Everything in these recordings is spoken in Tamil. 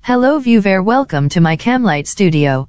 Hello viewer welcome to my Camlight studio.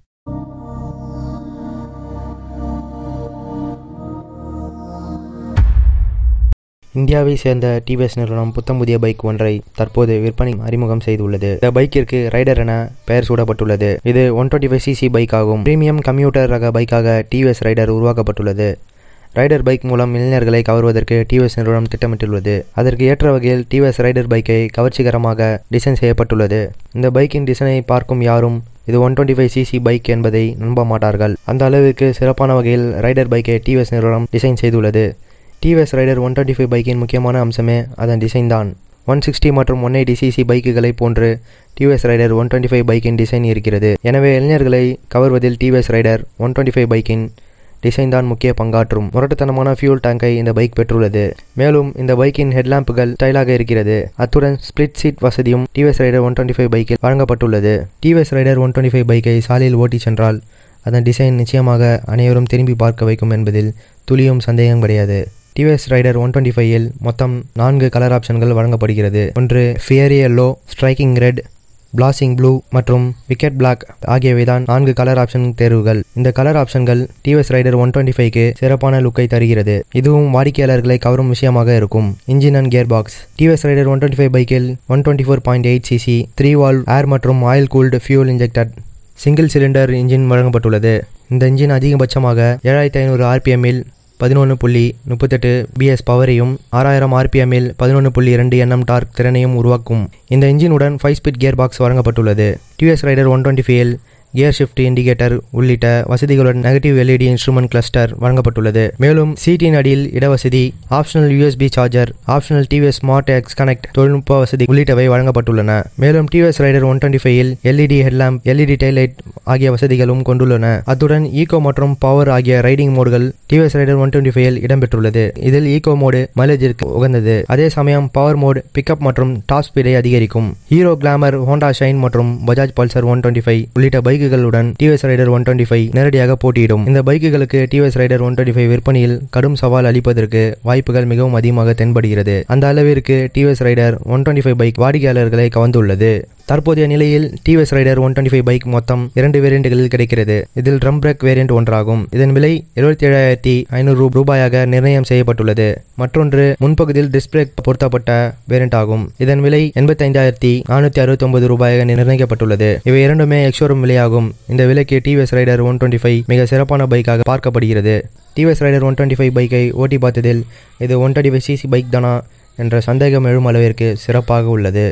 இந்தியாவை சேர்ந்த டிவிஎஸ் நிறுவனம் புத்தம் புதிய பைக் ஒன்றை தற்போது விற்பனை அறிமுகம் செய்துள்ளது இந்த பைக்கிற்கு ரைடர் என பெயர் சூடப்பட்டுள்ளது இது one twenty five CC bike ஆகும் பிரீமியம் கம்யூட்டர் ரக பைக்காக டிவிஎஸ் ரைடர் உருவாக்கப்பட்டுள்ளது ரைடர் பைக் மூலம் இளைஞர்களை கவர்வதற்கு டிவிஎஸ் நிறுவனம் திட்டமிட்டுள்ளது அதற்கு ஏற்ற வகையில் டிவிஎஸ் ரைடர் பைக்கை கவர்ச்சிகரமாக டிசைன் செய்யப்பட்டுள்ளது இந்த பைக்கின் டிசைனை பார்க்கும் யாரும் இது one twenty five CC bike என்பதை நம்ப மாட்டார்கள் அந்த அளவிற்கு சிறப்பான வகையில் ரைடர் பைக்கை டிவிஎஸ் நிறுவனம் டிசைன் செய்துள்ளது TVS Raider one twenty five பைக்கின் முக்கியமான அம்சமே அதன் டிசைன் தான் ஒன் சிக்ஸ்டி மற்றும் ஒன் எயிட்டி சிசி பைக்குகளை போன்று TVS Raider one twenty five பைக்கின் டிசைன் இருக்கிறது எனவே இளைஞர்களை கவர்வதில் TVS Raider one twenty five பைக்கின் டிசைன் தான் முக்கிய பங்காற்றும் முரட்டுத்தனமான ஃபியூல் டேங்கை இந்த பைக் பெற்றுள்ளது மேலும் இந்த பைக்கின் ஹெட்லாம்புகள் ஸ்டைலாக இருக்கிறது அத்துடன் ஸ்பிளிட் சீட் வசதியும் TVS Raider one twenty five பைக்கில் வழங்கப்பட்டுள்ளது TVS Raider one twenty five பைக்கை சாலையில் ஓட்டிச் சென்றால் அதன் டிசைன் நிச்சயமாக அனைவரும் திரும்பி பார்க்க வைக்கும் என்பதில் துளியும் சந்தேகம் கிடையாது டிவிஎஸ் ரைடர் ஒன் டுவெண்ட்டி ஃபைவ்ல் மொத்தம் நான்கு கலர் ஆப்ஷன்கள் வழங்கப்படுகிறது ஒன்று fiery yellow striking red blazing blue மற்றும் விக்கெட் பிளாக் ஆகியவை தான் நான்கு கலர் ஆப்ஷன் தேர்வுகள் இந்த கலர் ஆப்ஷன்கள் டிவிஎஸ் ரைடர் ஒன் டுவெண்ட்டி ஃபைவ்க்கு சிறப்பான லுக்கை தருகிறது இதுவும் வாடிக்கையாளர்களை கவரும் விஷயமாக இருக்கும் engine and gear box TVS Raider one twenty five பைக்கில் one twenty four point eight CC three valve air மற்றும் oil cooled fuel injected single cylinder engine வழங்கப்பட்டுள்ளது இந்த இன்ஜின் அதிகபட்சமாக ஏழாயிரத்தி ஐநூறு ஆர்பிஎம்மில் பதினொன்று புள்ளி முப்பத்தெட்டு பிஎஸ் பவரையும் ஆறாயிரம் ஆர்பிஎம்மில் பதினொன்று புள்ளி இரண்டு என்எம் டார்க் திறனையும் உருவாக்கும் இந்த இன்ஜினுடன் ஃபைவ் ஸ்பீட் கியர் பாக்ஸ் வழங்கப்பட்டுள்ளது TVS Raider one twenty five gear shift indicator உள்ளிட்ட வசதிகளுடன் நெகட்டிவ் எல்இடி இன்ஸ்ட்ருமெண்ட் கிளஸ்டர் வழங்கப்பட்டுள்ளது மேலும் சீட்டின் அடியில் இடவசதி optional USB charger optional TVS smart X connect தொழில்நுட்ப வசதி உள்ளிட்டவை வழங்கப்பட்டுள்ளன மேலும் டிவிஎஸ் ரைடர் ஒன் டுவெண்ட்டி ஃபைவ்ல் எல்இடி ஹெட்லாம்ப் எல்இடி டைலைட் ஆகிய வசதிகளும் கொண்டுள்ளன அத்துடன் ஈகோ மற்றும் பவர் ஆகிய ரைடிங் மோடுகள் டிவிஎஸ் ரைடர் ஒன் டுவெண்ட்டி ஃபைவ்ல் இடம்பெற்றுள்ளது இதில் ஈகோ மோடு மைலேஜிற்கு உகந்தது அதே சமயம் பவர் மோடு பிக்கப் மற்றும் டாப் ஸ்பீடை அதிகரிக்கும் ஹீரோ கிளாமர் ஹோண்டா ஷைன் மற்றும் Bajaj Pulsar one twenty five உள்ளிட்ட பைக்குகளுடன் TVS Raider one twenty five நேரடியாக போட்டியிடும் இந்த பைக்குகளுக்கு TVS Raider one twenty five விற்பனையில் கடும் சவால் அளிப்பதற்கு வாய்ப்புகள் மிகவும் அதிகமாக தென்படுகிறது அந்த அளவிற்கு TVS Raider one twenty five bike வாடிக்கையாளர்களை கவர்ந்துள்ளது தற்போதைய நிலையில் TVS Raider one twenty five bike மொத்தம் இரண்டு வேரியண்ட்டுகளில் கிடைக்கிறது இதில் ட்ரம் பிரேக் வேரியண்ட் ஒன்றாகும் இதன் விலை எழுபத்தி ஏழாயிரத்தி ஐநூறு ரூபாயாக நிர்ணயம் செய்யப்பட்டுள்ளது மற்றொன்று முன்பகுதியில் டிஸ்க் பிரேக் பொருத்தப்பட்ட வேரியண்ட் ஆகும் இதன் விலை எண்பத்தைந்தாயிரத்தி நானூற்றி அறுபத்தி ஒன்பது ரூபாயாக நிர்ணயிக்கப்பட்டுள்ளது இவை இரண்டுமே எக்ஷோரூம் விலையாகும் இந்த விலைக்கு TVS Raider one twenty five மிக சிறப்பான பைக்காக பார்க்கப்படுகிறது TVS Raider one twenty five பைக்கை ஓட்டி பார்த்ததில் இது one twenty five CC bike தானா என்ற சந்தேகம் எழும் அளவிற்கு சிறப்பாக உள்ளது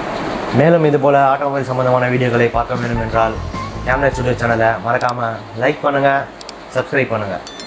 மேலும் இதுபோல் ஆட்டோமொபைல் சம்பந்தமான வீடியோக்களை பார்க்க வேண்டும் என்றால் கேம்லெட் ஸ்டுடியோ சேனலை மறக்காமல் லைக் பண்ணுங்கள் சப்ஸ்கிரைப் பண்ணுங்கள்